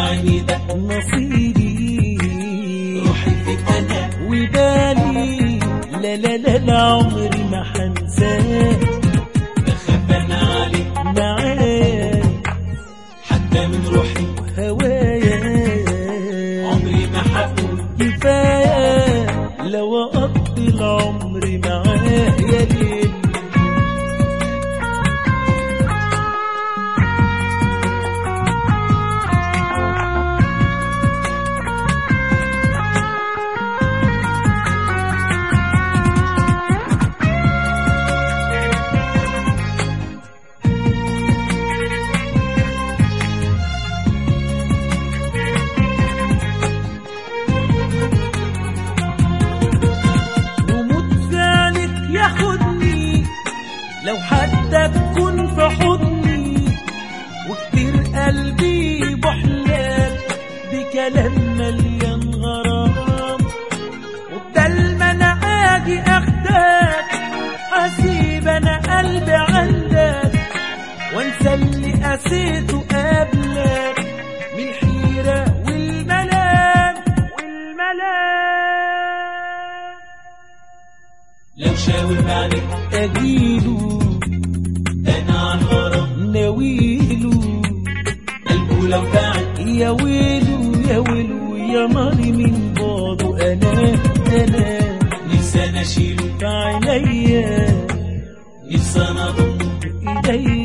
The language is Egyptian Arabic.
عيني ده نصيبي روحي فيك انا وبالي لا لا لا لا عمري ما حنساك بخاف انا عليك معاك حتى من روحي هوايا عمري ما حقول كفاية لو أقضي العمر معاه يا ليل وموت ذلك ياخدني لو حتى تكون في حضني وكتير قلبي بحلال بكلام مليان غرام وبدل ما انا اجي اخدك هسيب انا قلبي عندك وانسى اللي قسيته قبلك من الحيرة والملام والملام لو شاور بعدك أجيله ده انا عن غرام ناويله قلبه لو تعب يا ويلو يا ويلو يا ناري من بعده أنا أنا نفسي انا اشيله بعينيا نفسي انا اضمه إيديا